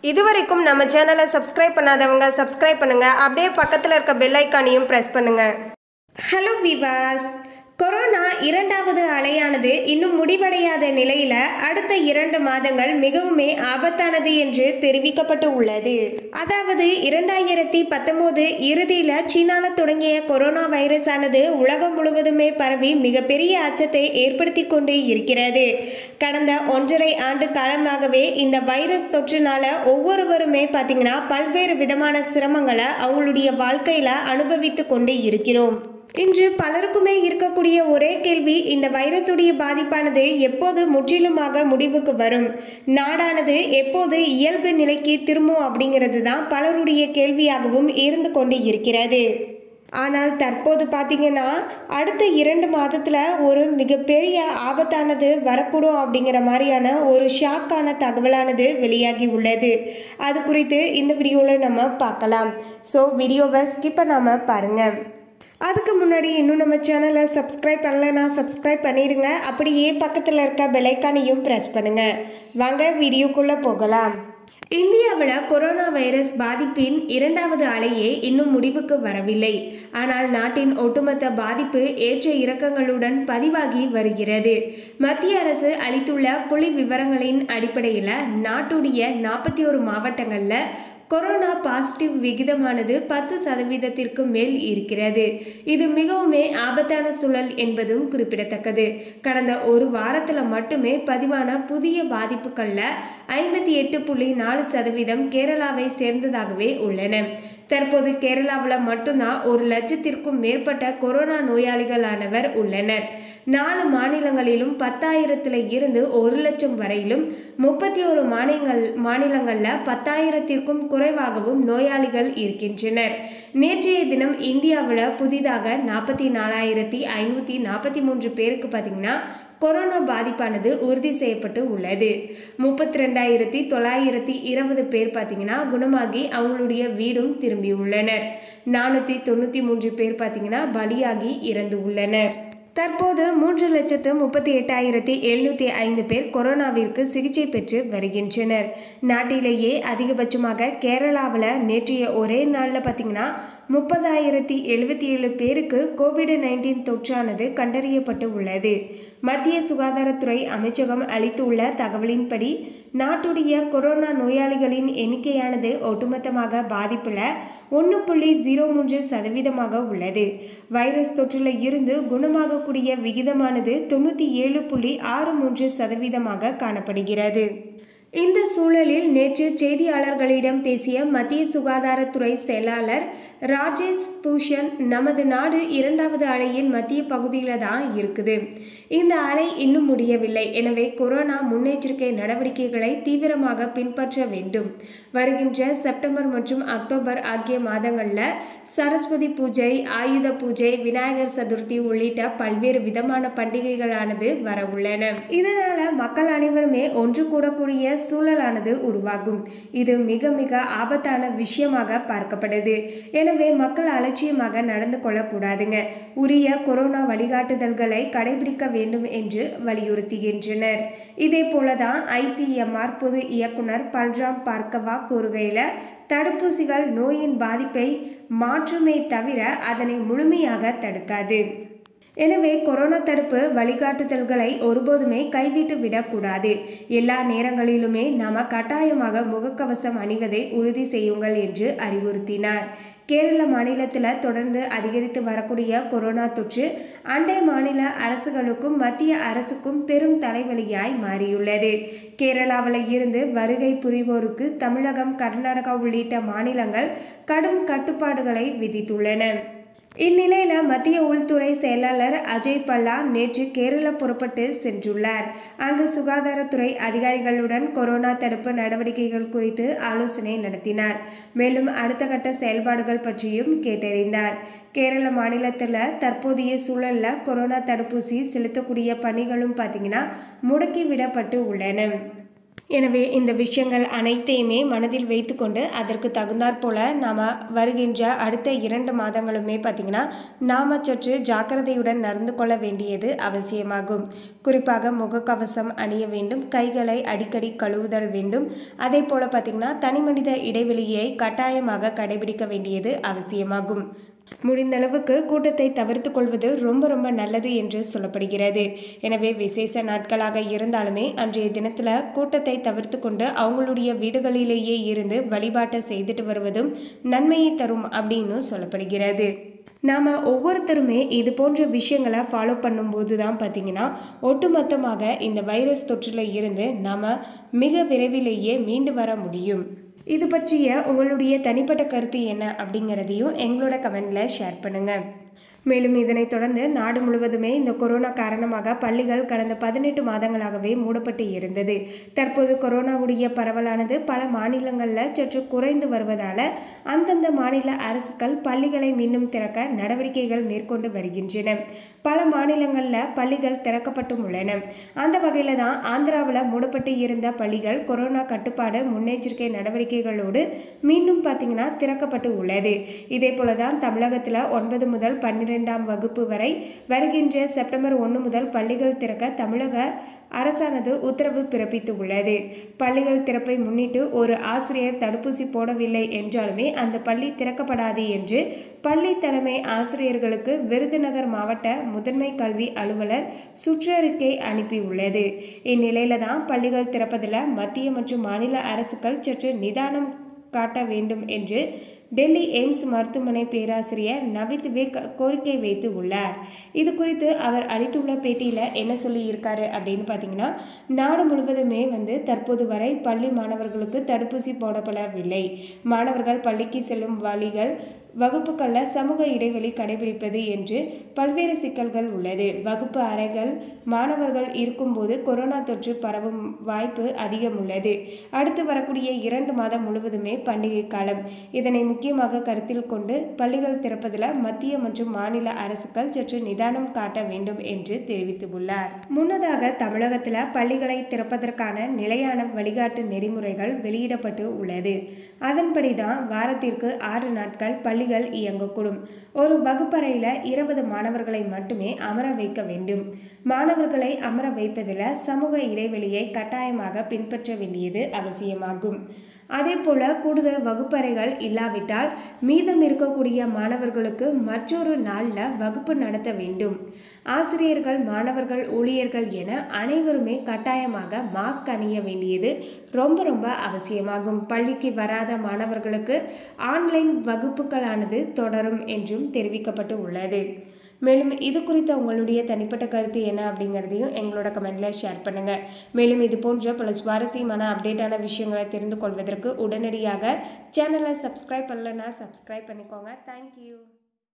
இதுவரைக்கும் நம்ம சேனலை சப்ஸ்கிரைப் பண்ணாதவங்க சப்ஸ்கிரைப் பண்ணுங்க அப்படியே பக்கத்தில் இருக்க பெல் ஐக்கானையும் ப்ரெஸ் பண்ணுங்க ஹலோ விவாஸ் கொரோனா இரண்டாவது அலையானது இன்னும் முடிவடையாத நிலையில அடுத்த இரண்டு மாதங்கள் மிகவுமே ஆபத்தானது என்று தெரிவிக்கப்பட்டு உள்ளது அதாவது இரண்டாயிரத்தி பத்தொன்பது இறுதியில சீனால தொடங்கிய கொரோனா வைரஸ் ஆனது உலகம் முழுவதுமே பரவி மிகப்பெரிய அச்சத்தை ஏற்படுத்தி கொண்டு இருக்கிறது கடந்த ஒன்றரை ஆண்டு காலமாகவே இந்த வைரஸ் தொற்றுனால ஒவ்வொருவருமே பார்த்தீங்கன்னா பல்வேறு விதமான சிரமங்களை அவங்களுடைய வாழ்க்கையில அனுபவித்து கொண்டு இருக்கிறோம் இன்று பலருக்குமே இருக்கக்கூடிய ஒரே கேள்வி இந்த வைரஸுடைய பாதிப்பானது எப்போது முற்றிலுமாக முடிவுக்கு வரும் நாடானது எப்போது இயல்பு நிலைக்கு திரும்பும் அப்படிங்கிறது தான் பலருடைய கேள்வியாகவும் இருந்து கொண்டு இருக்கிறது ஆனால் தற்போது பார்த்தீங்கன்னா அடுத்த இரண்டு மாதத்தில் ஒரு மிகப்பெரிய ஆபத்தானது வரக்கூடும் அப்படிங்கிற மாதிரியான ஒரு ஷாக்கான தகவலானது வெளியாகி உள்ளது அது குறித்து இந்த வீடியோவில் நம்ம பார்க்கலாம் ஸோ வீடியோவை ஸ்கிப் பண்ணாமல் பாருங்கள் அதுக்கு முன்னாடி இன்னும் நம்ம சேனலை சப்ஸ்கிரைப் பண்ணலைன்னா சப்ஸ்கிரைப் பண்ணிடுங்க அப்படியே பக்கத்தில் இருக்க பெலைக்கானையும் ப்ரெஸ் பண்ணுங்கள் வாங்க வீடியோக்குள்ளே போகலாம் இந்தியாவில் கொரோனா வைரஸ் பாதிப்பின் இரண்டாவது அலையே இன்னும் முடிவுக்கு வரவில்லை ஆனால் நாட்டின் ஒட்டுமொத்த பாதிப்பு ஏற்ற இறக்கங்களுடன் பதிவாகி வருகிறது மத்திய அரசு அளித்துள்ள புள்ளி விவரங்களின் அடிப்படையில் நாட்டுடைய நாற்பத்தி ஒரு மாவட்டங்களில் கொரோனா பாசிட்டிவ் விகிதமானது பத்து சதவீதத்திற்கு மேல் இருக்கிறது இது மிகவுமே ஆபத்தான சூழல் என்பதும் குறிப்பிடத்தக்கது கடந்த ஒரு வாரத்தில் மட்டுமே பதிவான புதிய பாதிப்புகளில் ஐம்பத்தி எட்டு புள்ளி நாலு சதவீதம் கேரளாவை சேர்ந்ததாகவே உள்ளன தற்போது கேரளாவில் மட்டும்தான் ஒரு லட்சத்திற்கும் மேற்பட்ட கொரோனா நோயாளிகளானவர் உள்ளனர் நாலு மாநிலங்களிலும் பத்தாயிரத்தில் இருந்து ஒரு லட்சம் வரையிலும் முப்பத்தி ஒரு மாநிலங்கள் மாநிலங்களில் பத்தாயிரத்திற்கும் குறைவாகவும் நோயாளிகள் இருக்கின்றனர் நேற்றைய தினம் இந்தியாவில் புதிதாக நாற்பத்தி நாலாயிரத்தி ஐநூற்றி நாற்பத்தி மூன்று பேருக்கு பார்த்தீங்கன்னா கொரோனா பாதிப்பானது உறுதி செய்யப்பட்டு உள்ளது முப்பத்தி ரெண்டாயிரத்தி தொள்ளாயிரத்தி இருபது பேர் பார்த்தீங்கன்னா குணமாகி அவங்களுடைய வீடும் திரும்பியுள்ளனர் நானூற்றி தொண்ணூற்றி மூன்று பேர் பார்த்தீங்கன்னா பலியாகி இறந்து உள்ளனர் தற்போது மூன்று லட்சத்து முப்பத்தி எட்டாயிரத்தி எழுநூற்றி ஐந்து பேர் கொரோனாவிற்கு சிகிச்சை பெற்று வருகின்றனர் நாட்டிலேயே அதிகபட்சமாக கேரளாவில் நேற்றைய ஒரே நாளில் பார்த்தீங்கன்னா முப்பதாயிரத்தி எழுபத்தி ஏழு பேருக்கு கோவிட் நைன்டீன் தொற்றானது கண்டறியப்பட்டு உள்ளது மத்திய சுகாதாரத்துறை அமைச்சகம் அளித்துள்ள தகவலின்படி நாட்டுடைய கொரோனா நோயாளிகளின் எண்ணிக்கையானது ஒட்டுமொத்தமாக பாதிப்புல ஒன்று புள்ளி ஜீரோ மூன்று சதவீதமாக உள்ளது வைரஸ் தொற்றில் இருந்து குணமாகக்கூடிய விகிதமானது தொண்ணூற்றி ஏழு புள்ளி ஆறு மூன்று சதவீதமாக காணப்படுகிறது இந்த சூழலில் நேற்று செய்தியாளர்களிடம் பேசிய மத்திய சுகாதாரத்துறை செயலாளர் ராஜேஷ் பூஷன் நமது நாடு இரண்டாவது அலையின் மத்திய பகுதியில் தான் இருக்குது இந்த அலை இன்னும் முடியவில்லை எனவே கொரோனா முன்னெச்சரிக்கை நடவடிக்கைகளை தீவிரமாக பின்பற்ற வேண்டும் வருகின்ற செப்டம்பர் மற்றும் அக்டோபர் ஆகிய மாதங்களில் சரஸ்வதி பூஜை ஆயுத பூஜை விநாயகர் சதுர்த்தி உள்ளிட்ட பல்வேறு விதமான பண்டிகைகளானது வர உள்ளன இதனால மக்கள் அனைவருமே ஒன்று கூடக்கூடிய சூழலானது உருவாகும் இது மிக மிக ஆபத்தான விஷயமாக பார்க்கப்படுது எனவே மக்கள் அலட்சியமாக நடந்து கொள்ளக்கூடாதுங்க உரிய கொரோனா வழிகாட்டுதல்களை கடைபிடிக்க வேண்டும் என்று வலியுறுத்துகின்றனர் இதே போலதான் ஐசிஎம்ஆர் பொது இயக்குனர் பல்ராம் பார்க்கவா கூறுகையில் தடுப்பூசிகள் நோயின் பாதிப்பை மாற்றுமே தவிர அதனை முழுமையாக தடுக்காது எனவே கொரோனா தடுப்பு வழிகாட்டுதல்களை ஒருபோதுமே கைவிட்டு விடக்கூடாது எல்லா நேரங்களிலுமே நாம கட்டாயமாக முகக்கவசம் அணிவதை உறுதி செய்யுங்கள் என்று அறிவுறுத்தினார் கேரள மாநிலத்தில் தொடர்ந்து அதிகரித்து வரக்கூடிய கொரோனா தொற்று அண்டை மாநில அரசுகளுக்கும் மத்திய அரசுக்கும் பெரும் தலைவலியாய் மாறியுள்ளது கேரளாவில் இருந்து வருகை புரிவோருக்கு தமிழகம் கர்நாடகா உள்ளிட்ட மாநிலங்கள் கடும் கட்டுப்பாடுகளை விதித்துள்ளன இந்நிலையில மத்திய உள்துறை செயலாளர் அஜய் பல்லா நேற்று கேரளா புறப்பட்டு சென்றுள்ளார் அங்கு சுகாதாரத்துறை அதிகாரிகளுடன் கொரோனா தடுப்பு நடவடிக்கைகள் குறித்து ஆலோசனை நடத்தினார் மேலும் அடுத்த கட்ட செயல்பாடுகள் பற்றியும் கேட்டறிந்தார் கேரள மாநிலத்தில் தற்போதைய சூழலில் கொரோனா தடுப்பூசி செலுத்தக்கூடிய பணிகளும் பார்த்தீங்கன்னா முடக்கி விடப்பட்டு உள்ளன எனவே இந்த விஷயங்கள் அனைத்தையுமே மனதில் வைத்துக்கொண்டு அதற்கு தகுந்தாற் போல நாம் வருகின்ற அடுத்த இரண்டு மாதங்களுமே பார்த்திங்கன்னா நாம் சற்று ஜாக்கிரதையுடன் நடந்து கொள்ள வேண்டியது அவசியமாகும் குறிப்பாக முகக்கவசம் அணிய வேண்டும் கைகளை அடிக்கடி கழுவுதல் வேண்டும் அதே போல் பார்த்திங்கன்னா தனிமனித இடைவெளியை கட்டாயமாக கடைபிடிக்க வேண்டியது அவசியமாகும் முடிந்த அளவுக்கு கூட்டத்தை தவிர்த்து கொள்வது ரொம்ப ரொம்ப நல்லது என்று சொல்லப்படுகிறது எனவே விசேஷ நாட்களாக இருந்தாலுமே அன்றைய தினத்தில் கூட்டத்தை தவிர்த்து கொண்டு அவங்களுடைய வீடுகளிலேயே இருந்து வழிபாட்டை செய்துட்டு வருவதும் நன்மையை தரும் அப்படின்னு சொல்லப்படுகிறது நாம் ஒவ்வொருத்தருமே இது போன்ற விஷயங்களை ஃபாலோ பண்ணும்போது தான் பார்த்திங்கன்னா ஒட்டுமொத்தமாக இந்த வைரஸ் தொற்றில் இருந்து நாம் மிக விரைவிலேயே மீண்டு வர முடியும் இது பற்றிய உங்களுடைய தனிப்பட்ட கருத்து என்ன அப்படிங்கிறதையும் எங்களோட கமெண்டில் ஷேர் பண்ணுங்கள் மேலும் இதனைத் தொடர்ந்து நாடு முழுவதுமே இந்த கொரோனா காரணமாக பள்ளிகள் கடந்த பதினெட்டு மாதங்களாகவே மூடப்பட்டு இருந்தது தற்போது கொரோனாவுடைய பரவலானது பல மாநிலங்களில் சற்று குறைந்து வருவதால் அந்தந்த மாநில அரசுகள் பள்ளிகளை மீண்டும் திறக்க நடவடிக்கைகள் மேற்கொண்டு வருகின்றன பல மாநிலங்களில் பள்ளிகள் திறக்கப்பட்டும் உள்ளன அந்த வகையில் தான் ஆந்திராவில் மூடப்பட்டு இருந்த பள்ளிகள் கொரோனா கட்டுப்பாடு முன்னெச்சரிக்கை நடவடிக்கைகளோடு மீண்டும் பார்த்தீங்கன்னா திறக்கப்பட்டு உள்ளது இதே போல தான் தமிழகத்தில் ஒன்பது முதல் பன்னிரெண்டு பன்னிரெண்டாம் வகுப்பு வரை வருகின்ற செப்டம்பர் ஒன்று முதல் பள்ளிகள் திறக்க தமிழக அரசானது உத்தரவு பிறப்பித்து உள்ளது பள்ளிகள் திறப்பை முன்னிட்டு ஒரு ஆசிரியர் தடுப்பூசி போடவில்லை என்றாலுமே அந்த பள்ளி திறக்கப்படாது என்று பள்ளி தலைமை ஆசிரியர்களுக்கு விருதுநகர் மாவட்ட முதன்மை கல்வி அலுவலர் சுற்றறிக்கை அனுப்பியுள்ளது இந்நிலையில தான் பள்ளிகள் திறப்பதில் மத்திய மற்றும் மாநில அரசுகள் சற்று நிதானம் காட்ட வேண்டும் என்று டெல்லி எய்ம்ஸ் மருத்துவமனை பேராசிரியர் நவித் விக் கோரிக்கை வைத்து உள்ளார் இது குறித்து அவர் அளித்துள்ள பேட்டியில் என்ன சொல்லியிருக்காரு அப்படின்னு பார்த்தீங்கன்னா நாடு முழுவதுமே வந்து தற்போது வரை பள்ளி மாணவர்களுக்கு தடுப்பூசி போடப்படவில்லை மாணவர்கள் பள்ளிக்கு செல்லும் வழிகள் வகுப்புகளில் சமூக இடைவெளி கடைபிடிப்பது என்று பல்வேறு சிக்கல்கள் உள்ளது வகுப்பு அறைகள் மாணவர்கள் இருக்கும்போது கொரோனா தொற்று பரவும் வாய்ப்பு அதிகம் உள்ளது அடுத்து வரக்கூடிய இரண்டு மாதம் முழுவதுமே பண்டிகை காலம் இதனை முக்கியமாக கருத்தில் கொண்டு பள்ளிகள் திறப்பதில் மத்திய மற்றும் மாநில அரசுகள் சற்று நிதானம் காட்ட வேண்டும் என்று தெரிவித்துள்ளார் முன்னதாக தமிழகத்தில் பள்ளிகளை திறப்பதற்கான நிலையான வழிகாட்டு நெறிமுறைகள் வெளியிடப்பட்டு உள்ளது அதன்படி தான் வாரத்திற்கு ஆறு நாட்கள் பள்ளி பள்ளிகள் இயங்கக்கூடும் ஒரு வகுப்பறையில் இருபது மாணவர்களை மட்டுமே அமர வைக்க வேண்டும் மாணவர்களை அமர வைப்பதில் சமூக இடைவெளியை கட்டாயமாக பின்பற்ற வேண்டியது அவசியமாகும் அதே போல கூடுதல் வகுப்பறைகள் இல்லாவிட்டால் மீதம் இருக்கக்கூடிய மாணவர்களுக்கு மற்றொரு நாளில் வகுப்பு நடத்த வேண்டும் ஆசிரியர்கள் மாணவர்கள் ஊழியர்கள் என அனைவருமே கட்டாயமாக மாஸ்க் அணிய வேண்டியது ரொம்ப ரொம்ப அவசியமாகும் பள்ளிக்கு வராத மாணவர்களுக்கு ஆன்லைன் வகுப்புகளானது தொடரும் என்றும் தெரிவிக்கப்பட்டு உள்ளது மேலும் இது குறித்த உங்களுடைய தனிப்பட்ட கருத்து என்ன அப்படிங்கிறதையும் எங்களோட கமெண்ட்டில் ஷேர் பண்ணுங்கள் மேலும் இது போன்ற பல சுவாரஸ்யமான அப்டேட்டான விஷயங்களை தெரிந்து கொள்வதற்கு உடனடியாக சேனலை சப்ஸ்கிரைப் பண்ணலன்னா சப்ஸ்கிரைப் பண்ணிக்கோங்க தேங்க்யூ